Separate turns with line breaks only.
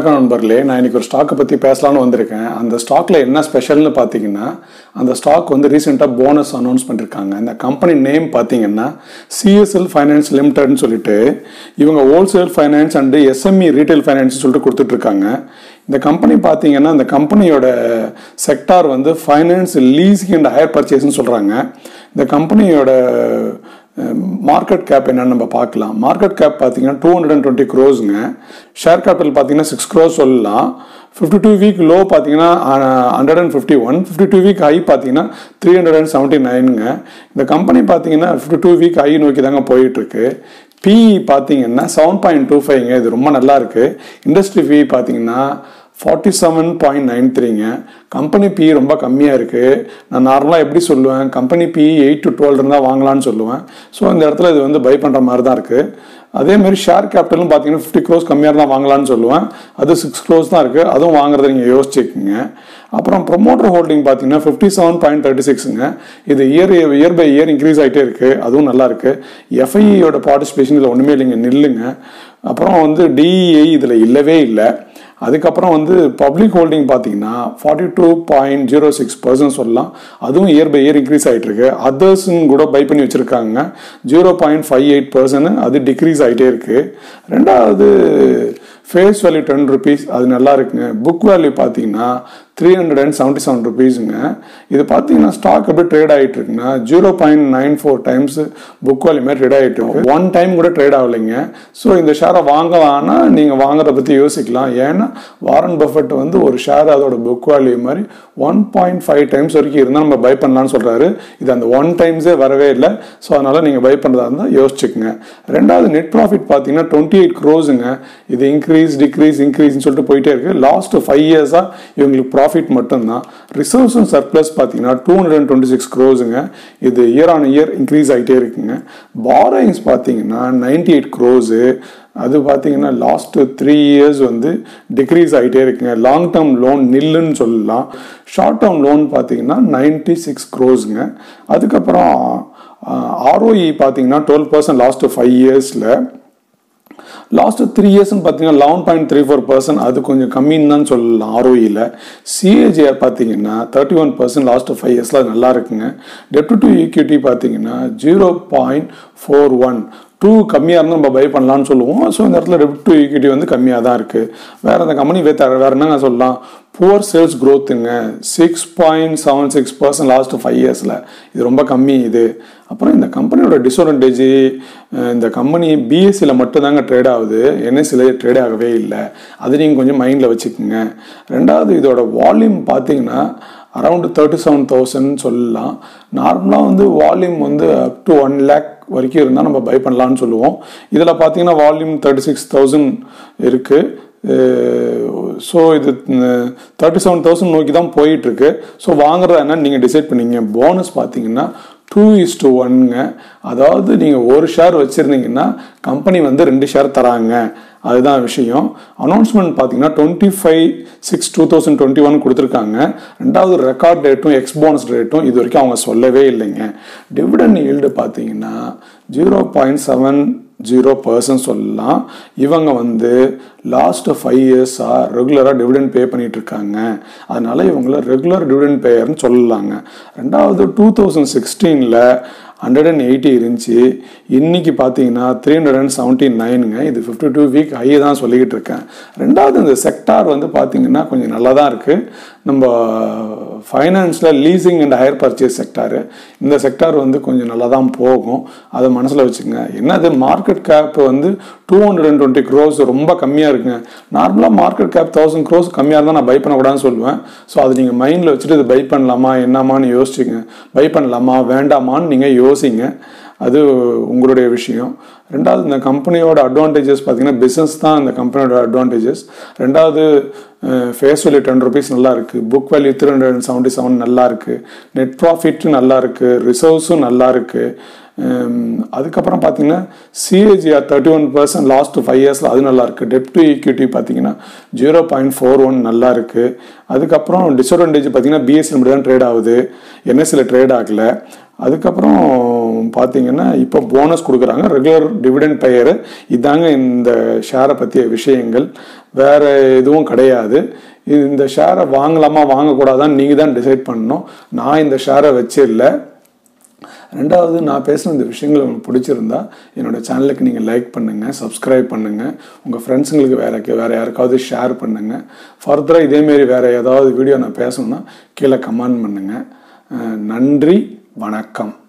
வணக்கம் நண்பர்களே நான் இன்னைக்கு ஒரு ஸ்டாக்கை பற்றி பேசலாம்னு வந்திருக்கேன் அந்த ஸ்டாக்ல என்ன ஸ்பெஷல்னு பார்த்தீங்கன்னா அந்த ஸ்டாக் வந்து ரீசெண்டாக போனஸ் அனௌன்ஸ் பண்ணியிருக்காங்க இந்த கம்பெனி நேம் பார்த்தீங்கன்னா சிஎஸ்எல் ஃபைனான்ஸ் லிமிடெட்னு சொல்லிட்டு இவங்க wholesale finance and SME retail finance சொல்லிட்டு கொடுத்துட்ருக்காங்க இந்த கம்பெனி பார்த்தீங்கன்னா இந்த கம்பெனியோட செக்டார் வந்து ஃபைனான்ஸ் லீசிங் அண்ட் ஹையர் பர்ச்சேஸ்னு சொல்கிறாங்க இந்த கம்பெனியோட மார்க்கெட் கேப் என்னன்னு நம்ம பார்க்கலாம் மார்க்கெட் கேப் பார்த்தீங்கன்னா டூ ஹண்ட்ரட் அண்ட் டுவெண்ட்டி க்ரோஸுங்க ஷேர் கேபிட்டல் பார்த்தீங்கன்னா சிக்ஸ் க்ரோஸ் சொல்லலாம் ஃபிஃப்டி டூ வீக் லோ பார்த்தீங்கன்னா hundred and fifty one fifty two week high பார்த்தீங்கன்னா த்ரீ ஹண்ட்ரட் அண்ட் செவன்ட்டி நைனுங்க இந்த கம்பெனி பார்த்தீங்கன்னா ஃபிஃப்டி டூ வீக் ஹை நோக்கி தாங்க போயிட்டுருக்கு பிஇ பார்த்தீங்கன்னா செவன் பாயிண்ட் டூ ஃபைவ்ங்க இது ரொம்ப நல்லா இருக்கு இண்டஸ்ட்ரி ஃபீ பார்த்தீங்கன்னா ஃபார்ட்டி செவன் பாயிண்ட் நைன் த்ரீங்க கம்பெனி பி ரொம்ப கம்மியாக இருக்குது நான் நார்மலாக எப்படி சொல்லுவேன் company P eight to twelve இருந்தால் வாங்கலாம்னு சொல்லுவேன் ஸோ இந்த இடத்துல இது வந்து பை பண்ணுற மாதிரி தான் இருக்குது அதேமாரி ஷேர் கேபிட்டலும் பார்த்தீங்கன்னா ஃபிஃப்டி க்ரோஸ் கம்மியாக இருந்தால் வாங்கலாம்னு சொல்லுவேன் அது சிக்ஸ் க்ரோஸ் தான் இருக்குது அதுவும் வாங்குறத நீங்கள் யோசிச்சுக்கோங்க அப்புறம் ப்ரொமோட்டர் ஹோல்டிங் பார்த்தீங்கன்னா ஃபிஃப்டி செவன் பாயிண்ட் தேர்ட்டி சிக்ஸுங்க இது year year by year increase ஆகிட்டே இருக்குது அதுவும் நல்லா இருக்குது எஃப்ஐயோட பார்ட்டிசிபேஷன் இதில் ஒன்றுமே இல்லைங்க நில்லுங்க அப்புறம் வந்து டிஇஐ இதில் இல்லவே இல்லை அதுக்கப்புறம் வந்து பப்ளிக் ஹோல்டிங் பார்த்தீங்கன்னா forty two point zero six percent சொல்லலாம் அதுவும் இயர் பை இயர் இன்க்ரீஸ் ஆகிட்டு இருக்கு அதர்ஸ்ன்னு கூட பை பண்ணி வச்சிருக்காங்க zero point five eight percent அது டிக்ரீஸ் ஆகிட்டே இருக்கு ரெண்டாவது ஃபேஸ் வேல்யூ டென் ருபீஸ் அது நல்லா இருக்குங்க புக் வேல்யூ பார்த்தீங்கன்னா three hundred and seventy seven ருபீஸுங்க இது பார்த்தீங்கன்னா ஸ்டாக் எப்படி ட்ரேட் ஆகிட்டு இருக்குன்னா zero point nine four times book value மாதிரி ட்ரேட் ஆகிட்டு இருக்கு ஒன் டைம் கூட ட்ரேட் ஆகலைங்க ஸோ இந்த ஷேரை வாங்கலாம்னா நீங்கள் வாங்குறத பற்றி யோசிக்கலாம் ஏன்னா வாரன் பஃபட் வந்து ஒரு ஷேர் அதோட புக் வேல்யூ மாதிரி ஒன் பாயிண்ட் ஃபைவ் டைம்ஸ் வரைக்கும் இருந்தால் நம்ம பை பண்ணலாம்னு சொல்கிறாரு இது அந்த ஒன் டைம்ஸே வரவே இல்லை ஸோ அதனால் நீங்கள் பை பண்ணுறதா இருந்தால் யோசிச்சுக்கோங்க ரெண்டாவது நெட் ப்ராஃபிட் பார்த்தீங்கன்னா டுவெண்ட்டி எயிட் க்ரோஸுங்க இது இன்க்ரீஸ் டிக்ரீஸ் இன்க்ரீஸ்னு சொல்லிட்டு போயிட்டே இருக்கு லாஸ்ட் ஃபைவ் இயர்ஸாக இவங்களுக்கு ப்ராஃபிட் மட்டும்தான் ரிசர்வ்ஸ் அண்ட் சர்ப்ளஸ் பார்த்தீங்கன்னா two hundred and twenty six க்ரோஸுங்க இது இயர் ஆன் இயர் இன்க்ரீஸ் ஆகிட்டே இருக்குங்க பாரோயிங்ஸ் பார்த்தீங்கன்னா நைன்டி எயிட் க்ரோஸு அது பார்த்தீங்கன்னா லாஸ்ட் த்ரீ இயர்ஸ் வந்து டிக்ரீஸ் ஆகிட்டே இருக்குங்க லாங் டேர்ம் லோன் நில்லுன்னு சொல்லலாம் ஷார்ட் டேர்ம் லோன் பார்த்தீங்கன்னா நைன்டி சிக்ஸ் க்ரோஸுங்க அதுக்கப்புறம் ஆர்ஓஇ பார்த்தீங்கன்னா டுவெல் பர்சன்ட் லாஸ்ட் ஃபைவ் இயர்ஸில் லாஸ்ட் த்ரீ இயர்ஸ்னு பார்த்தீங்கன்னா eleven point three four percent அது கொஞ்சம் கம்மின்னு தான் சொல்லலாம் ஆர்ஓஇயில் சிஏஜிஆர் பார்த்தீங்கன்னா thirty one percent last five இயர்ஸில் அது நல்லா இருக்குங்க டெப்ட் டு ஈக்விட்டி பார்த்தீங்கன்னா zero point four one two கம்மியாக இருந்தால் நம்ம பை பண்ணலாம்னு சொல்லுவோம் ஸோ இந்த இடத்துல டெப்ட் டு ஈக்விட்டி வந்து கம்மியாக தான் இருக்குது வேறு அந்த கம்பெனி வேறு வேறு என்னங்க சொல்லலாம் புவர் சேல்ஸ் க்ரோத்துங்க six point seven six percent last five இயர்ஸில் இது ரொம்ப கம்மி இது அப்புறம் இந்த கம்பெனியோட டிஸ்அட்வான்டேஜ் இந்த கம்பெனி பிஎஸ்சியில் மட்டும்தாங்க ட்ரேட் ஆகுது என்எஸ்சியில் ட்ரேட் ஆகவே இல்லை அது நீங்கள் கொஞ்சம் மைண்டில் வச்சுக்கோங்க ரெண்டாவது இதோட வால்யூம் பார்த்தீங்கன்னா அரௌண்டு தேர்ட்டி செவன் தௌசண்ட் சொல்லலாம் நார்மலாக வந்து வால்யூம் வந்து அப் டு ஒன் லேக் வரைக்கும் இருந்தால் நம்ம பை பண்ணலான்னு சொல்லுவோம் இதில் பார்த்தீங்கன்னா வால்யூம் தேர்ட்டி சிக்ஸ் தௌசண்ட் இருக்குது ஸோ இது தேர்ட்டி செவன் தௌசண்ட் நோக்கி தான் போயிட்டுருக்கு ஸோ வாங்குறதா என்ன நீங்கள் டிசைட் பண்ணீங்க போனஸ் பார்த்தீங்கன்னா டூ இஸ் டு ஒன்னுங்க அதாவது நீங்கள் ஒரு ஷேர் வச்சுருந்தீங்கன்னா கம்பெனி வந்து ரெண்டு ஷேர் தராங்க அதுதான் விஷயம் அனௌன்ஸ்மெண்ட் பார்த்தீங்கன்னா twenty five six two thousand twenty one கொடுத்துருக்காங்க ரெண்டாவது ரெக்கார்ட் டேட்டும் எக்ஸ் போனஸ் ரேட்டும் இது வரைக்கும் அவங்க சொல்லவே இல்லைங்க டிவிடன் ஈல்டு பார்த்தீங்கன்னா zero point seven zero percent சொல்லலாம் இவங்க வந்து லாஸ்ட் ஃபைவ் இயர்ஸாக ரெகுலராக டிவிடெண்ட் பே பண்ணிட்டு இருக்காங்க அதனால இவங்கள ரெகுலர் டிவிடெண்ட் பேயர்னு சொல்லலாங்க ரெண்டாவது டூ தௌசண்ட் சிக்ஸ்டீனில் ஹண்ட்ரட் அண்ட் எயிட்டி இருந்துச்சு இன்னைக்கு பார்த்தீங்கன்னா த்ரீ ஹண்ட்ரட் அண்ட் செவன்ட்டி நைனுங்க இது ஃபிஃப்டி டூ வீக் ஹை தான் சொல்லிக்கிட்டு இருக்கேன் ரெண்டாவது இந்த செக்டார் வந்து பார்த்தீங்கன்னா கொஞ்சம் நல்லா தான் இருக்குது நம்ம ஃபைனான்ஸில் leasing and hire purchase sector இந்த செக்டார் வந்து கொஞ்சம் நல்லா தான் போகும் அதை மனசில் வச்சுக்கோங்க என்னது மார்க்கெட் கேப் வந்து two hundred and twenty crores ரொம்ப கம்மியாக இருக்குங்க நார்மலாக மார்க்கெட் கேப் தௌசண்ட் க்ரோஸ் கம்மியாக இருந்தால் நான் பை பண்ணக்கூடாதுன்னு சொல்லுவேன் ஸோ அது நீங்கள் மைண்டில் வச்சுட்டு இது பை பண்ணலாமா என்னமான்னு யோசிச்சுங்க பை பண்ணலாமா வேண்டாமான்னு நீங்கள் யோசிங்க அது உங்களுடைய விஷயம் ரெண்டாவது இந்த கம்பெனியோட அட்வான்டேஜஸ் பார்த்தீங்கன்னா பிஸ்னஸ் தான் இந்த கம்பெனியோட அட்வான்டேஜஸ் ரெண்டாவது ஃபேஸ் வேல்யூ டென் ருபீஸ் நல்லா இருக்கு book value three hundred and seventy seven நல்லா இருக்கு நெட் ப்ராஃபிட்டும் நல்லா இருக்கு ரிசர்வ்ஸும் நல்லா இருக்கு அதுக்கப்புறம் பார்த்தீங்கன்னா CAGR thirty one percent last five இயர்ஸில் அது நல்லா இருக்குது டெப் டு ஈக்விட்டி பார்த்தீங்கன்னா ஜீரோ பாயிண்ட் ஃபோர் ஒன் நல்லா இருக்குது அதுக்கப்புறம் டிஸ்அட்வான்டேஜ் பார்த்தீங்கன்னா பிஎஸ்சியில் மட்டும் தான் ட்ரேட் ஆகுது என்எஸ்சியில் ட்ரேட் ஆகலை அதுக்கப்புறம் பார்த்தீங்கன்னா இப்போ போனஸ் கொடுக்குறாங்க ரெகுலர் டிவிடெண்ட் பெயர் இதாங்க இந்த ஷேரை பற்றிய விஷயங்கள் வேறு எதுவும் கிடையாது இந்த ஷேரை வாங்கலாமா வாங்கக்கூடாதான்னு நீங்கள் தான் டிசைட் பண்ணணும் நான் இந்த ஷேரை வச்சிடல ரெண்டாவது நான் பேசுகிற இந்த விஷயங்கள் உங்களுக்கு பிடிச்சிருந்தா என்னோட சேனலுக்கு நீங்கள் லைக் பண்ணுங்கள் சப்ஸ்கிரைப் பண்ணுங்கள் உங்கள் ஃப்ரெண்ட்ஸுங்களுக்கு வேற வேறு யாருக்காவது ஷேர் பண்ணுங்கள் ஃபர்தராக இதேமாரி வேறு ஏதாவது வீடியோ நான் பேசணுன்னா கீழே கமெண்ட் பண்ணுங்கள் நன்றி வணக்கம்